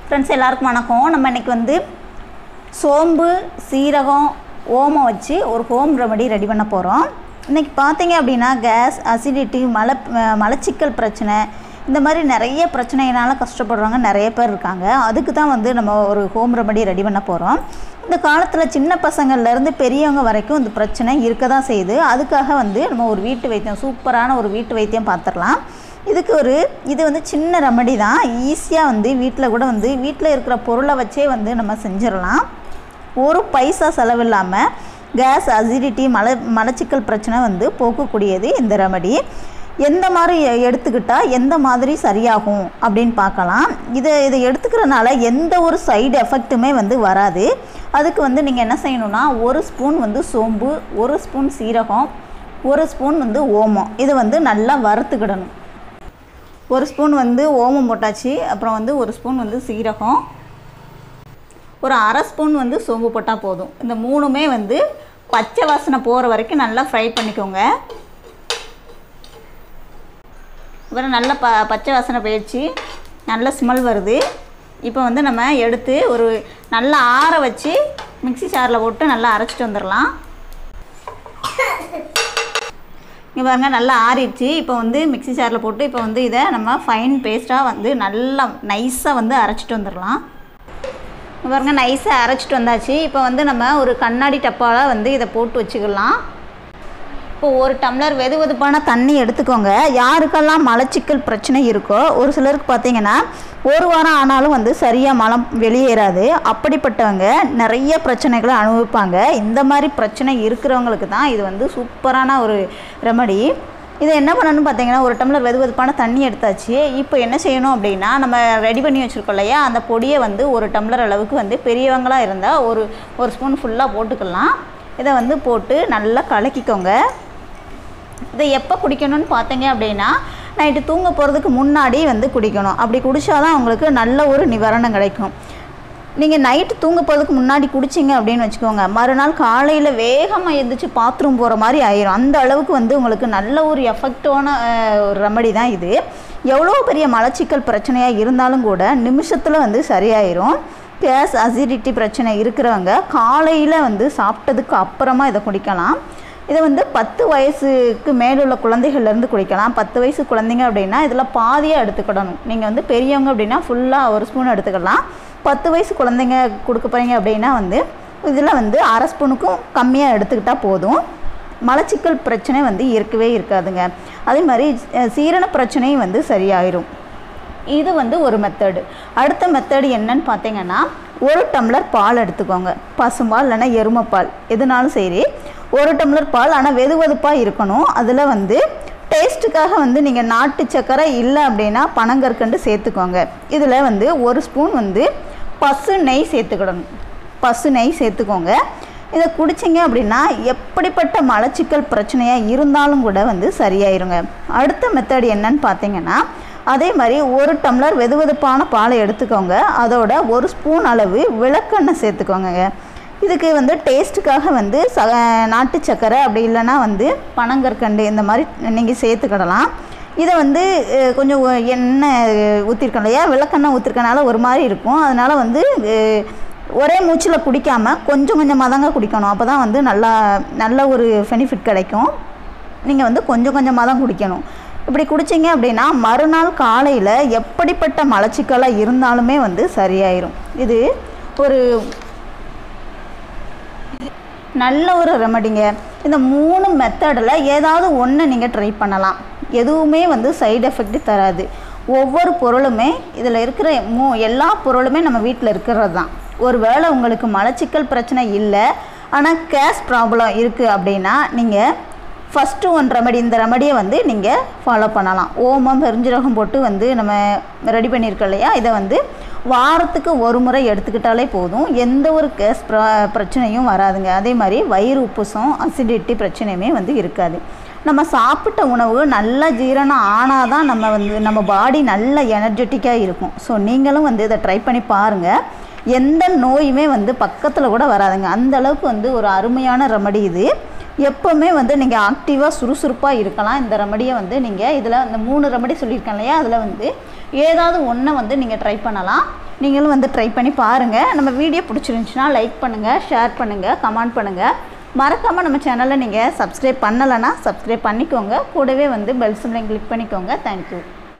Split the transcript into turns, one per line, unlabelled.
friends எல்லாருக்கும் வணக்கம் நம்ம இன்னைக்கு வந்து சோம்பு சீரகம் ஓமம் வச்சு ஒரு ஹோம் ரெமடி ரெடி பண்ண போகிறோம் இன்றைக்கி பார்த்தீங்க அப்படின்னா கேஸ் அசிடிட்டி மலை அஹ் மலச்சிக்கல் பிரச்சனை இந்த மாதிரி நிறைய பிரச்சனையினால கஷ்டப்படுறவங்க நிறைய பேர் இருக்காங்க அதுக்கு தான் வந்து நம்ம ஒரு ஹோம் ரெமடி ரெடி பண்ண போகிறோம் இந்த காலத்தில் சின்ன பசங்கள்லேருந்து பெரியவங்க வரைக்கும் இந்த பிரச்சனை இருக்க தான் செய்யுது அதுக்காக வந்து நம்ம ஒரு வீட்டு வைத்தியம் சூப்பரான ஒரு வீட்டு வைத்தியம் பார்த்துடலாம் இதுக்கு ஒரு இது வந்து சின்ன ரெமடி தான் ஈஸியாக வந்து வீட்டில் கூட வந்து வீட்டில் இருக்கிற பொருளை வச்சே வந்து நம்ம செஞ்சிடலாம் ஒரு பைசா செலவில்லாமல் கேஸ் அசிடிட்டி மல மலச்சிக்கல் பிரச்சனை வந்து போக்கக்கூடியது இந்த ரெமடி எந்த மாதிரி எ- எடுத்துக்கிட்டா எந்த மாதிரி சரியாகும் அப்படின்னு பார்க்கலாம் இதை இதை எடுத்துக்கிறனால எந்த ஒரு சைடு எஃபெக்ட்டுமே வந்து வராது அதுக்கு வந்து நீங்கள் என்ன செய்யணும்னா ஒரு ஸ்பூன் வந்து சோம்பு ஒரு ஸ்பூன் சீரகம் ஒரு ஸ்பூன் வந்து ஓமம் இது வந்து நல்லா வறுத்துக்கிடணும் ஒரு ஸ்பூன் வந்து ஓமம் போட்டாச்சு அப்புறம் வந்து ஒரு ஸ்பூன் வந்து சீரகம் ஒரு அரை ஸ்பூன் வந்து சோம்பு போட்டால் போதும் இந்த மூணுமே வந்து பச்சை வாசனை போகிற வரைக்கும் நல்லா ஃப்ரை பண்ணிக்கோங்க அப்புறம் நல்லா ப பச்சை வாசனை போயிடுச்சு நல்ல ஸ்மெல் வருது இப்போ வந்து நம்ம எடுத்து ஒரு நல்லா ஆற வச்சு மிக்ஸி ஜாரில் போட்டு நல்லா அரைச்சிட்டு வந்துடலாம் இங்கே பாருங்க நல்லா ஆறிடுச்சு இப்போ வந்து மிக்ஸி ஜாரில் போட்டு இப்போ வந்து இதை நம்ம ஃபைன் பேஸ்ட்டாக வந்து நல்லா நைஸாக வந்து அரைச்சிட்டு வந்துடலாம் இங்க பாருங்க நைஸாக அரைச்சிட்டு வந்தாச்சு இப்போ வந்து நம்ம ஒரு கண்ணாடி டப்பாவில் வந்து இதை போட்டு வச்சுக்கலாம் இப்போ ஒரு டம்ளர் வெது வெதுப்பான தண்ணி எடுத்துக்கோங்க யாருக்கெல்லாம் மலச்சிக்கல் பிரச்சனை இருக்கோ ஒரு சிலருக்கு பார்த்தீங்கன்னா ஒரு வாரம் ஆனாலும் வந்து சரியாக மலம் வெளியேறாது அப்படிப்பட்டவங்க நிறைய பிரச்சனைகளை அனுபவிப்பாங்க இந்த மாதிரி பிரச்சனை இருக்கிறவங்களுக்கு தான் இது வந்து சூப்பரான ஒரு ரெமடி இதை என்ன பண்ணணும்னு பார்த்தீங்கன்னா ஒரு டம்ளர் வெது வெதுப்பான தண்ணி எடுத்தாச்சு இப்போ என்ன செய்யணும் அப்படின்னா நம்ம ரெடி பண்ணி வச்சுருக்கோம் இல்லையா அந்த பொடியை வந்து ஒரு டம்ளர் அளவுக்கு வந்து பெரியவங்களாக இருந்தால் ஒரு ஒரு ஸ்பூன் ஃபுல்லாக போட்டுக்கலாம் இதை வந்து போட்டு நல்லா கலக்கிக்கோங்க இதை எப்போ குடிக்கணும்னு பார்த்தீங்க அப்படின்னா நைட்டு தூங்க போகிறதுக்கு முன்னாடி வந்து குடிக்கணும் அப்படி குடித்தாதான் உங்களுக்கு நல்ல ஒரு நிவாரணம் கிடைக்கும் நீங்கள் நைட்டு தூங்க போகிறதுக்கு முன்னாடி குடிச்சிங்க அப்படின்னு வச்சுக்கோங்க மறுநாள் காலையில் வேகமாக எழுந்திரிச்சு பாத்ரூம் போகிற மாதிரி ஆயிரும் அந்த அளவுக்கு வந்து உங்களுக்கு நல்ல ஒரு எஃபெக்டான ஒரு ரெமடி தான் இது எவ்வளோ பெரிய மலச்சிக்கல் பிரச்சனையாக இருந்தாலும் கூட நிமிஷத்தில் வந்து சரியாயிரும் கேஸ் அசிடிட்டி பிரச்சனை இருக்கிறவங்க காலையில் வந்து சாப்பிட்டதுக்கு அப்புறமா இதை குடிக்கலாம் இதை வந்து பத்து வயசுக்கு மேலுள்ள குழந்தைகள்லேருந்து குடிக்கலாம் பத்து வயசு குழந்தைங்க அப்படின்னா இதில் பாதியாக எடுத்துக்கிடணும் நீங்கள் வந்து பெரியவங்க அப்படின்னா ஃபுல்லாக ஒரு ஸ்பூன் எடுத்துக்கலாம் பத்து வயசு குழந்தைங்க கொடுக்க போகிறீங்க அப்படின்னா வந்து இதில் வந்து அரை ஸ்பூனுக்கும் கம்மியாக எடுத்துக்கிட்டால் போதும் மலச்சிக்கல் பிரச்சனை வந்து இருக்கவே இருக்காதுங்க அதே மாதிரி அஹ், சீரண பிரச்சனையும் வந்து சரியாயிரும் இது வந்து ஒரு மெத்தடு அடுத்த மெத்தடு என்னன்னு பார்த்தீங்கன்னா ஒரு டம்ளர் பால் எடுத்துக்கோங்க பசும்பால் இல்லைன்னா எருமைப்பால் எதுனாலும் சரி ஒரு டம்ளர் பால் ஆனால் வெது வெதுப்பாக இருக்கணும் அதில் வந்து டேஸ்ட்டுக்காக வந்து நீங்கள் நாட்டு சர்க்கரை இல்லை அப்படின்னா பனங்கற்கண்டு சேர்த்துக்கோங்க இதில் வந்து ஒரு ஸ்பூன் வந்து பசு நெய் சேர்த்துக்கிடணும் பசு நெய் சேர்த்துக்கோங்க இதை குடிச்சிங்க அப்படின்னா எப்படிப்பட்ட மலச்சிக்கல் பிரச்சனையாக இருந்தாலும் கூட வந்து சரியாயிருங்க அடுத்த மெத்தட் என்னன்னு பார்த்தீங்கன்னா அதே மாதிரி ஒரு டம்ளர் வெதுவெதுப்பான பாலை எடுத்துக்கோங்க அதோட ஒரு ஸ்பூன் அளவு விளக்கெண்ணெய் சேர்த்துக்கோங்க இதுக்கு வந்து டேஸ்ட்டுக்காக வந்து ச நாட்டு சக்கரை அப்படி இல்லைன்னா வந்து பனங்கற்கண்டு இந்த மாதிரி நீங்கள் சேர்த்துக்கிடலாம் இதை வந்து அஹ், கொஞ்சம் ஒ- எண்ணெய் ஊற்றிருக்கோம் இல்லையா விளக்கெண்ணெய் ஊற்றிருக்கனால ஒரு மாதிரி இருக்கும் அதனால் வந்து அஹ், ஒரே மூச்சில் குடிக்காமல் கொஞ்சம் கொஞ்சமாக தாங்க குடிக்கணும் அப்போ தான் வந்து நல்லா நல்ல ஒரு பெனிஃபிட் கிடைக்கும் நீங்கள் வந்து கொஞ்சம் கொஞ்சமாக தான் குடிக்கணும் இப்படி குடிச்சிங்க அப்படின்னா மறுநாள் காலையில் எப்படிப்பட்ட மலச்சிக்கலாக இருந்தாலுமே வந்து சரியாயிரும் இது ஒரு நல்ல ஒரு ரெமடிங்க இந்த மூணு மெத்தடில் ஏதாவது ஒன்று நீங்கள் ட்ரை பண்ணலாம் எதுவுமே வந்து சைடு எஃபெக்ட் தராது ஒவ்வொரு பொருளுமே இதில் இருக்கிற மூ எல்லா பொருளுமே நம்ம வீட்டில் இருக்கிறது தான் ஒருவேளை உங்களுக்கு மலச்சிக்கல் பிரச்சனை இல்லை ஆனால் கேஸ் ப்ராப்ளம் இருக்குது அப்படின்னா நீங்கள் ஃபஸ்ட்டு ஒன் ரெமடி இந்த ரெமடியை வந்து நீங்கள் ஃபாலோ பண்ணலாம் ஓமம் பெருஞ்சீரகம் போட்டு வந்து நம்ம ரெடி பண்ணியிருக்கோம் இல்லையா இதை வந்து வாரத்துக்கு ஒரு முறை எடுத்துக்கிட்டாலே போதும் எந்த ஒரு கேஸ் ப்ர பிரச்சனையும் வராதுங்க அதே மாதிரி வயிறு உப்புசம் அசிடிட்டி பிரச்சனையுமே வந்து இருக்காது நம்ம சாப்பிட்ட உணவு நல்லா ஜீரணம் ஆனால் தான் நம்ம வந்து நம்ம பாடி நல்ல எனர்ஜெட்டிக்காக இருக்கும் ஸோ நீங்களும் வந்து இதை ட்ரை பண்ணி பாருங்கள் எந்த நோயுமே வந்து பக்கத்தில் கூட வராதுங்க அந்த அளவுக்கு வந்து ஒரு அருமையான ரெமடி இது எப்போவுமே வந்து நீங்கள் ஆக்டிவாக சுறுசுறுப்பாக இருக்கலாம் இந்த ரெமடியை வந்து நீங்கள் இதில் இந்த மூணு ரெமடி சொல்லியிருக்கேன் இல்லையா அதில் வந்து ஏதாவது ஒன்றை வந்து நீங்கள் ட்ரை பண்ணலாம் நீங்களும் வந்து ட்ரை பண்ணி பாருங்கள் நம்ம வீடியோ பிடிச்சிருந்துச்சுன்னா லைக் பண்ணுங்கள் ஷேர் பண்ணுங்கள் கமெண்ட் பண்ணுங்கள் மறக்காமல் நம்ம சேனலை நீங்கள் சப்ஸ்கிரைப் பண்ணலைன்னா சப்ஸ்கிரைப் பண்ணிக்கோங்க கூடவே வந்து பெல் சிம்லையும் கிளிக் பண்ணிக்கோங்க தேங்க்யூ